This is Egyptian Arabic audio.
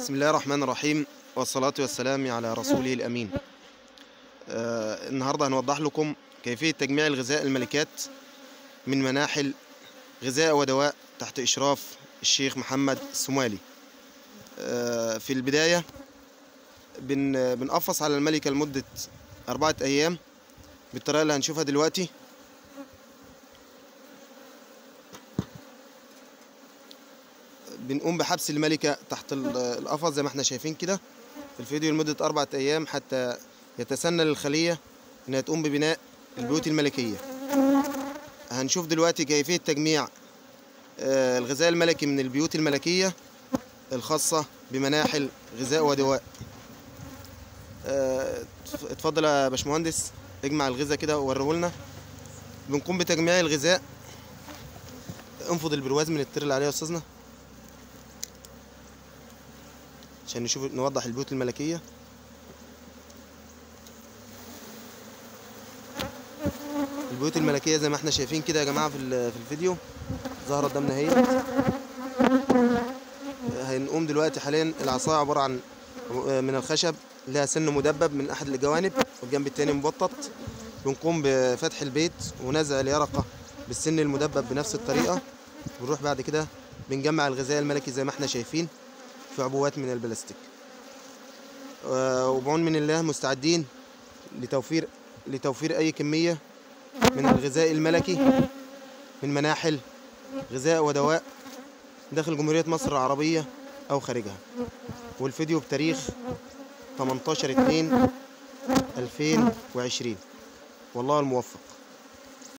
بسم الله الرحمن الرحيم والصلاة والسلام على رسوله الأمين آه النهاردة هنوضح لكم كيفية تجميع الغذاء الملكات من مناحل غذاء ودواء تحت إشراف الشيخ محمد السمالي آه في البداية بن بنقفص على الملكة لمدة أربعة أيام بالطريقة اللي هنشوفها دلوقتي بنقوم بحبس الملكة تحت ال- القفص زي ما احنا شايفين كده في الفيديو لمدة أربعة أيام حتى يتسنى للخلية إنها تقوم ببناء البيوت الملكية هنشوف دلوقتي كيفية تجميع آه، الغذاء الملكي من البيوت الملكية الخاصة بمناحل غذاء ودواء آه، اتفضل يا باشمهندس اجمع الغذاء كده ووريه لنا بنقوم بتجميع الغذاء انفض البرواز من التر اللي عليه يا استاذنا عشان نشوف نوضح البيوت الملكية البيوت الملكية زي ما احنا شايفين كده يا جماعة في ال- في الفيديو ظهر قدامنا اهي هنقوم دلوقتي حاليا العصاية عبارة عن من الخشب لها سن مدبب من احد الجوانب والجنب التاني مبطط بنقوم بفتح البيت ونزع اليرقة بالسن المدبب بنفس الطريقة ونروح بعد كده بنجمع الغذاء الملكي زي ما احنا شايفين في عبوات من البلاستيك آه، وبعون من الله مستعدين لتوفير لتوفير اي كميه من الغذاء الملكي من مناحل غذاء ودواء داخل جمهوريه مصر العربيه او خارجها والفيديو بتاريخ 18 2 2020 والله الموفق